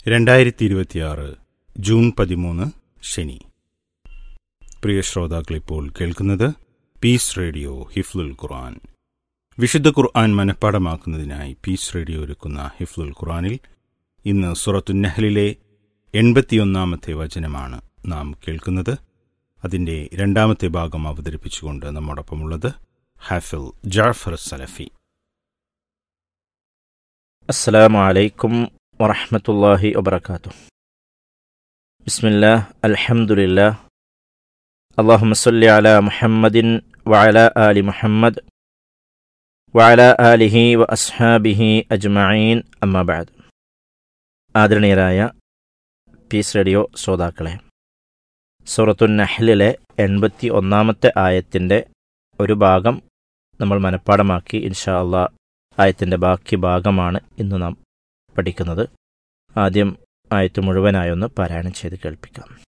രണ്ടായിരത്തി ഇരുപത്തിയാറ് ജൂൺ പതിമൂന്ന് ശനി പ്രിയ ശ്രോതാക്കൾ ഇപ്പോൾ കേൾക്കുന്നത് പീസ് റേഡിയോ ഹിഫ്ലുൽ ഖുർആൻ വിശുദ്ധ ഖുർആൻ മനഃപ്പാടമാക്കുന്നതിനായി പീസ് റേഡിയോ ഒരുക്കുന്ന ഹിഫ്ലുൽ ഖുർആനിൽ ഇന്ന് സുറത്തുന്നഹലിലെ എൺപത്തിയൊന്നാമത്തെ വചനമാണ് നാം കേൾക്കുന്നത് അതിന്റെ രണ്ടാമത്തെ ഭാഗം അവതരിപ്പിച്ചുകൊണ്ട് നമ്മോടൊപ്പമുള്ളത് ഹാഫിൽ ജാഫർ സലഫി السلام عليكم ورحمة الله وبركاته بسم الله الحمد لله اللهم صل على محمد وعلى آل محمد وعلى آله وأصحابه أجمعين أما بعد ആദരണീയരായ പീസ് റേഡിയോ ശ്രോതാക്കളെ സൂറത്തു നഹ്ലിലെ എൺപത്തി ഒന്നാമത്തെ ആയത്തിൻ്റെ ഒരു ഭാഗം നമ്മൾ മനഃപ്പാടമാക്കി ഇൻഷാ അള്ളാ ആയത്തിൻ്റെ ബാക്കി ഭാഗമാണ് ഇന്ന് നാം പഠിക്കുന്നത് ആദ്യം ആയത്ത് മുഴുവനായൊന്ന് പാരായണം ചെയ്ത് കേൾപ്പിക്കാം